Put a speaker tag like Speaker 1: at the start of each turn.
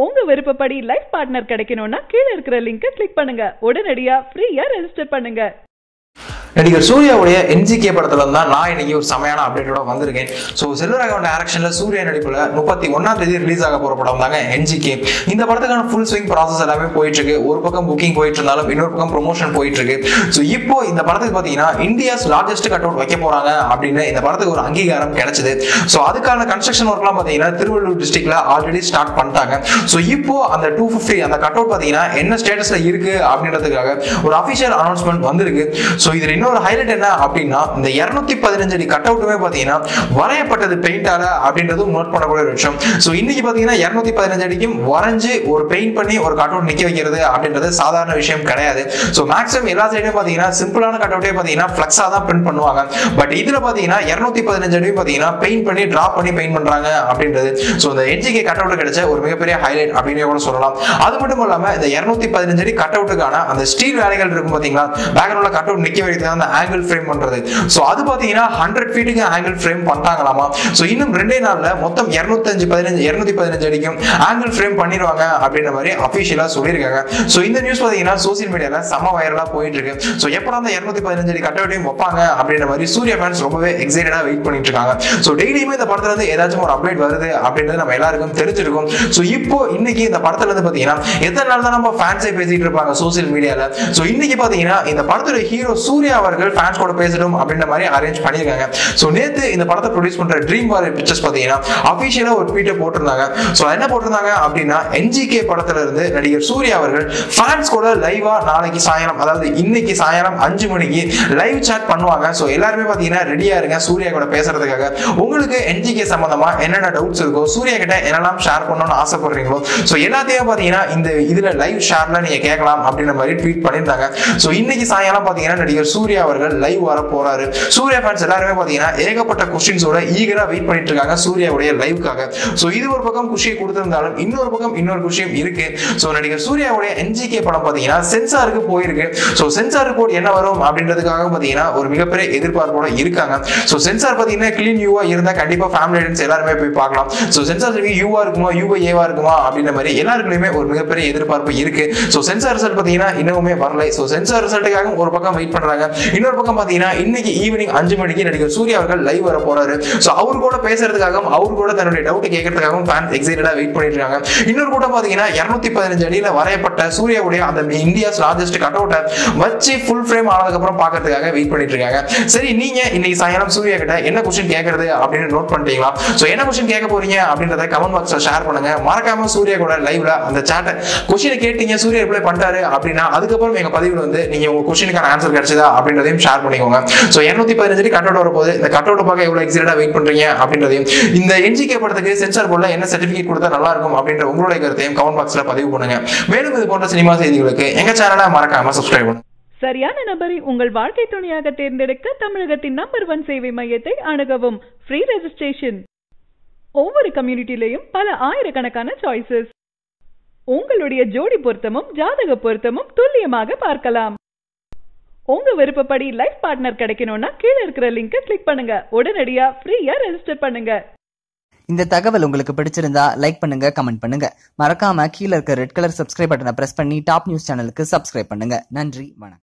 Speaker 1: உங்க விருப்பப்படி life partner கிடைக்கணும்னா கீழே இருக்கிற லிங்கை கிளிக் பண்ணுங்க உடனடியா ஃப்ரீயா ரெஜிஸ்டர் பண்ணுங்க
Speaker 2: நடிகர் சூர்யாவுடைய என்ஜிகே படத்துல தான் நான் இன்னைக்கு ஒரு செமையான அப்டேட்டோட வந்திருக்கேன் ஸோ செல்வராகவன் டைரக்ஷன்ல சூர்யா நடிப்புல முப்பத்தி ஒன்னாம் தேதி ரிலீஸ் ஆக போற படம் தாங்க என்ஜிகே இந்த படத்துக்கான ஃபுல் ஸ்விங் ப்ராசஸ் எல்லாமே போயிட்டு இருக்கு ஒரு பக்கம் புக்கிங் போயிட்டு இருந்தாலும் இன்னொரு பக்கம் ப்ரொமோஷன் போயிட்டு இருக்கு ஸோ இப்போ இந்த படத்துக்கு பாத்தீங்கன்னா இந்தியாஸ் லார்ஜஸ்ட் கட் அவுட் வைக்க போறாங்க அப்படின்னு இந்த படத்துக்கு ஒரு அங்கீகாரம் கிடைச்சது ஸோ அதுக்கான கன்ஸ்ட்ரக்ஷன் ஒர்க்லாம் பாத்தீங்கன்னா திருவள்ளூர் டிஸ்ட்ரிக்ட்ல ஆல்ரெடி ஸ்டார்ட் பண்ணிட்டாங்க ஸோ இப்போ அந்த டூ ஃபிஃப்டி அந்த கட் அவுட் பாத்தீங்கன்னா என்ன ஸ்டேட்டஸ்ல இருக்கு அப்படின்றதுக்காக ஒரு அஃபிஷியல் அனௌன்ஸ்மெண்ட் வந்திருக்கு ஸோ இதுல இன்னொரு ஹைலைட் என்ன அப்படின்னா இந்த இருநூத்தி பதினஞ்சு அடி கட் அவுட்டுமே பாத்தீங்கன்னா வரையப்பட்டது பெயிண்டால அப்படின்றதும் நோட் பண்ணக்கூடிய ஒரு விஷயம் ஸோ இன்னைக்கு பாத்தீங்கன்னா இருநூத்தி பதினஞ்சு அடிக்கும் வரைஞ்சு ஒரு பெயிண்ட் பண்ணி ஒரு கட் அவுட் நிக்க வைக்கிறது அப்படின்றது சாதாரண விஷயம் கிடையாது ஸோ மேக்ஸிமம் எல்லா சைடும் பாத்தீங்கன்னா சிம்பிளான கட் அவுட்டே பாத்தீங்கன்னா ஃபிளக்ஸா தான் பிரிண்ட் பண்ணுவாங்க பட் இதுல பாத்தீங்கன்னா இருநூத்தி பதினஞ்சு அடியும் பாத்தீங்கன்னா பெயிண்ட் பண்ணி டிரா பண்ணி பெயிண்ட் பண்றாங்க அப்படின்றது ஸோ இந்த என்ஜிகே கட் அவுட் கிடைச்ச ஒரு மிகப்பெரிய ஹைலைட் அப்படின்னு கூட சொல்லலாம் அது மட்டும் இல்லாம இந்த இருநூத்தி பதினஞ்சு அடி கட் அவுட்டுக்கான அந்த ஸ்டீல் வேலைகள் இருக்கும் பாத்தீங்களா பேக்ரவுண்ட்ல கட் அவுட் நிக்க வைக்கிறது அந்த ஆங்கிள் ஃப்ரேம் பண்றது ஸோ அது பாத்தீங்கன்னா ஹண்ட்ரட் ஃபீட்டுக்கு ஆங்கிள் ஃப்ரேம் பண்ணிட்டாங்களாமா ஸோ இன்னும் ரெண்டே நாள்ல மொத்தம் இருநூத்தஞ்சு பதினஞ்சு இருநூத்தி பதினஞ்சு அடிக்கும் ஆங்கிள் ஃப்ரேம் பண்ணிடுவாங்க அப்படின்ற மாதிரி அபிஷியலா சொல்லியிருக்காங்க ஸோ இந்த நியூஸ் பாத்தீங்கன்னா சோசியல் மீடியால செம வைரலா போயிட்டு இருக்கு ஸோ எப்படா அந்த இருநூத்தி பதினஞ்சு அடி கட் அவுட்டையும் வைப்பாங்க அப்படின்ற மாதிரி சூர்யா ஃபேன்ஸ் ரொம்பவே எக்ஸைட்டடா வெயிட் பண்ணிட்டு இருக்காங்க ஸோ டெய்லியுமே இந்த படத்துல இருந்து ஏதாச்சும் ஒரு அப்டேட் வருது அப்படின்றது நம்ம எல்லாருக்கும் தெரிஞ்சிருக்கும் ஸோ இப்போ இன்னைக்கு இந்த படத்துல இருந்து பாத்தீங்கன்னா எத்தனை நாள் தான் நம்ம ஃபேன்ஸே பேசிட்டு இருப்பாங்க சோசியல் மீடியால ஸோ இன்னைக்கு பாத்தீங்கன்னா இந்த படத்தோட ஹீரோ சூர்யா அவர்கள் ஃபேன்ஸ் கூட பேசணும் அப்படின்ற மாதிரி அரேஞ்ச் பண்ணியிருக்காங்க ஸோ நேத்து இந்த படத்தை ப்ரொடியூஸ் பண்ற ட்ரீம் வார் பிக்சர்ஸ் பாத்தீங்கன்னா அபிஷியலா ஒரு ட்வீட்டை போட்டிருந்தாங்க ஸோ என்ன போட்டிருந்தாங்க அப்படின்னா என்ஜிகே படத்துல இருந்து நடிகர் சூர்யா அவர்கள் ஃபேன்ஸ் கூட லைவா நாளைக்கு சாயங்காலம் அதாவது இன்னைக்கு சாயங்காலம் அஞ்சு மணிக்கு லைவ் சாட் பண்ணுவாங்க ஸோ எல்லாருமே பாத்தீங்கன்னா ரெடியா இருங்க சூர்யா கூட பேசுறதுக்காக உங்களுக்கு என்ஜிகே சம்பந்தமா என்னென்ன டவுட்ஸ் இருக்கோ சூர்யா கிட்ட என்னெல்லாம் ஷேர் பண்ணணும்னு ஆசைப்படுறீங்களோ ஸோ எல்லாத்தையும் பாத்தீங்கன்னா இந்த இதுல லைவ் ஷேர்ல நீங்க கேட்கலாம் அப்படின்ற மாதிரி ட்வீட் பண்ணியிருந்தாங்க ஸோ இன்னைக்கு சாயங்காலம் பாத்தீங்கன்னா நடிகர் சூர்யா அவர்கள் லைவ் வர போறாரு சூர்யா ஃபேன்ஸ் எல்லாருமே பாத்தீங்கன்னா ஏகப்பட்ட கொஸ்டின்ஸோட ஈகரா வெயிட் பண்ணிட்டு இருக்காங்க சூர்யாவுடைய லைவுக்காக ஸோ இது ஒரு பக்கம் குஷியை கொடுத்திருந்தாலும் இன்னொரு பக்கம் இன்னொரு குஷியும் இருக்கு ஸோ நடிகர் சூர்யாவுடைய என்ஜிகே படம் பாத்தீங்கன்னா சென்சாருக்கு போயிருக்கு ஸோ சென்சார் ரிப்போர்ட் என்ன வரும் அப்படின்றதுக்காக பாத்தீங்கன்னா ஒரு மிகப்பெரிய எதிர்பார்ப்போட இருக்காங்க ஸோ சென்சார் பாத்தீங்கன்னா கிளீன் யூவா இருந்தா கண்டிப்பா ஃபேமிலி ஆடியன்ஸ் எல்லாருமே போய் பார்க்கலாம் ஸோ சென்சார் ரிவ்யூ யூவா இருக்குமா யூவா ஏவா இருக்குமா அப்படின்ற மாதிரி எல்லாருக்குமே ஒரு மிகப்பெரிய எதிர்பார்ப்பு இருக்கு ஸோ சென்சார் ரிசல்ட் பாத்தீங்கன்னா இன்னுமே வரல ஸோ சென்சார் ரிசல்ட்டுக்காக ஒரு பக்கம் வெயிட் பண்றாங்க இன்னொரு பக்கம் பாத்தீங்கன்னா இன்னைக்கு ஈவினிங் அஞ்சு மணிக்கு நடிகர் சூர்யா அவர்கள் லைவ் வர போறாரு ஸோ அவர் கூட பேசுறதுக்காகவும் அவர் கூட தன்னுடைய டவுட் கேட்கறதுக்காகவும் ஃபேன்ஸ் எக்ஸைட்டடா வெயிட் பண்ணிட்டு இருக்காங்க இன்னொரு கூட்டம் பாத்தீங்கன்னா இருநூத்தி பதினஞ்சு அடியில வரையப்பட்ட சூர்யாவுடைய அந்த இந்தியாஸ் லார்ஜஸ்ட் கட் அவுட்டை வச்சு ஃபுல் ஃப்ரேம் ஆனதுக்கு அப்புறம் பாக்குறதுக்காக வெயிட் பண்ணிட்டு இருக்காங்க சரி நீங்க இன்னைக்கு சாயங்காலம் சூர்யா கிட்ட என்ன கொஸ்டின் கேட்கறது அப்படின்னு நோட் பண்ணிட்டீங்களா ஸோ என்ன கொஸ்டின் கேட்க போறீங்க அப்படின்றத கமெண்ட் பாக்ஸ்ல ஷேர் பண்ணுங்க மறக்காம சூர்யா கூட லைவ்ல அந்த சாட்டை கொஸ்டினை கேட்டீங்க சூர்யா ரிப்ளை பண்ணிட்டாரு அப்படின்னா அதுக்கப்புறம் எங்க பதிவில் வந்து நீங்க உங்க கொஸ்டினுக்கான ஆன்சர் கிடைச்சதா அப்படின்றதையும் ஷேர் பண்ணிக்கோங்க ஸோ இருநூத்தி பதினஞ்சு கட் அவுட் வரப்போகுது இந்த கட் அவுட் பார்க்க எவ்வளவு எக்ஸைட்டா வெயிட் பண்றீங்க அப்படின்றதையும் இந்த என்ஜிகே படத்துக்கு சென்சார் போர்ட்ல என்ன சர்டிபிகேட் கொடுத்தா நல்லா இருக்கும் அப்படின்ற உங்களுடைய கருத்தையும் கமெண்ட் பாக்ஸ்ல பதிவு பண்ணுங்க மேலும் இது போன்ற சினிமா செய்திகளுக்கு எங்க சேனலை மறக்காம சப்ஸ்கிரைப் பண்ணுங்க
Speaker 1: சரியான நபரை உங்கள் வாழ்க்கை துணையாக தேர்ந்தெடுக்க தமிழகத்தின் நம்பர் ஒன் சேவை மையத்தை அணுகவும் ஃப்ரீ ரெஜிஸ்ட்ரேஷன் ஒவ்வொரு கம்யூனிட்டிலையும் பல ஆயிரக்கணக்கான சாய்ஸஸ் உங்களுடைய ஜோடி பொருத்தமும் ஜாதக பொருத்தமும் துல்லியமாக பார்க்கலாம் உங்க விருப்பப்படி லைஃப் பார்ட்னர் கிடைக்கணும்னா கீழே இருக்கிற லிங்கை கிளிக் பண்ணுங்க உடனடியா ஃப்ரீயா ரெஜிஸ்டர் பண்ணுங்க
Speaker 3: இந்த தகவல் உங்களுக்கு பிடிச்சிருந்தா லைக் பண்ணுங்க கமெண்ட் பண்ணுங்க மறக்காம கீழே இருக்க ரெட் கலர் சப்ஸ்கிரைப் பட்டனை பிரஸ் பண்ணி டாப் நியூஸ் சேனலுக்கு சப்ஸ்கிரைப் பண்ணுங்க நன்றி வணக்கம்